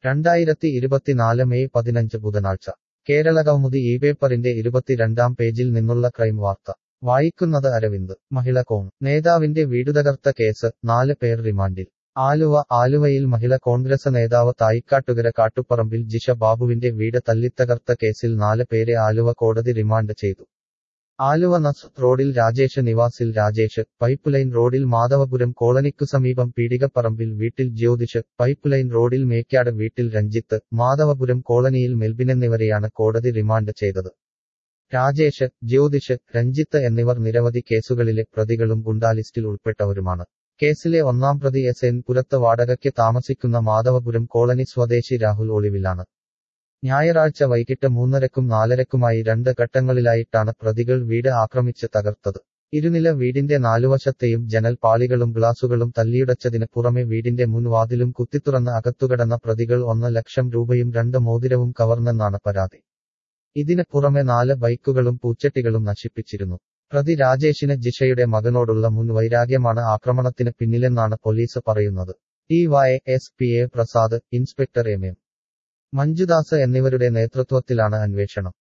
രണ്ടായിരത്തി ഇരുപത്തിനാല് മെയ് പതിനഞ്ച് ബുധനാഴ്ച കേരള കൗമുദി ഈ പേപ്പറിന്റെ ഇരുപത്തിരണ്ടാം പേജിൽ നിന്നുള്ള ക്രൈം വാർത്ത വായിക്കുന്നത് അരവിന്ദ് മഹിള കോൺ നേതാവിന്റെ വീടുതകർത്ത കേസ് നാല് പേർ റിമാൻഡിൽ ആലുവ ആലുവയിൽ മഹിള കോൺഗ്രസ് നേതാവ് തായിക്കാട്ടുകര കാട്ടുപറമ്പിൽ ജിഷ ബാബുവിന്റെ വീട് തല്ലിത്തകർത്ത കേസിൽ നാല് പേരെ ആലുവ കോടതി റിമാൻഡ് ചെയ്തു ആലുവ നസ് റോഡിൽ രാജേഷ് നിവാസിൽ രാജേഷ് പൈപ്പ് ലൈൻ റോഡിൽ മാധവപുരം കോളനിക്കു സമീപം പീടികപ്പറമ്പിൽ വീട്ടിൽ ജ്യോതിഷ് പൈപ്പ് ലൈൻ റോഡിൽ മേക്കാട് വീട്ടിൽ രഞ്ജിത്ത് മാധവപുരം കോളനിയിൽ മെൽബിൻ എന്നിവരെയാണ് കോടതി റിമാൻഡ് ചെയ്തത് രാജേഷ് ജ്യോതിഷ് രഞ്ജിത്ത് എന്നിവർ നിരവധി കേസുകളിലെ പ്രതികളും ഗുണ്ടാലിസ്റ്റിൽ ഉൾപ്പെട്ടവരുമാണ് കേസിലെ ഒന്നാം പ്രതി എസ് എൻ പുരത്ത് വാടകയ്ക്ക് താമസിക്കുന്ന മാധവപുരം കോളനി സ്വദേശി രാഹുൽ ഒളിവിലാണ് ഞായറാഴ്ച വൈകിട്ട് മൂന്നരക്കും നാലരക്കുമായി രണ്ട് ഘട്ടങ്ങളിലായിട്ടാണ് പ്രതികൾ വീട് ആക്രമിച്ച് തകർത്തത് ഇരുനില വീടിന്റെ നാലുവശത്തെയും ജനൽ പാളികളും ഗ്ലാസുകളും തല്ലിയുടച്ചതിന് പുറമെ വീടിന്റെ മുൻവാതിലും കുത്തിത്തുറന്ന് അകത്തുകടന്ന പ്രതികൾ ഒന്ന് ലക്ഷം രൂപയും രണ്ട് മോതിരവും കവർന്നെന്നാണ് പരാതി ഇതിന് പുറമെ നാല് ബൈക്കുകളും പൂച്ചട്ടികളും നശിപ്പിച്ചിരുന്നു പ്രതി രാജേഷിന് ജിഷയുടെ മകനോടുള്ള മുൻ വൈരാഗ്യമാണ് ആക്രമണത്തിന് പിന്നിലെന്നാണ് പോലീസ് പറയുന്നത് D Y S P A Prasad inspector M M Manjudas എന്നിവരുടെ നേതൃത്വത്തിലാണ് അന്വേഷണം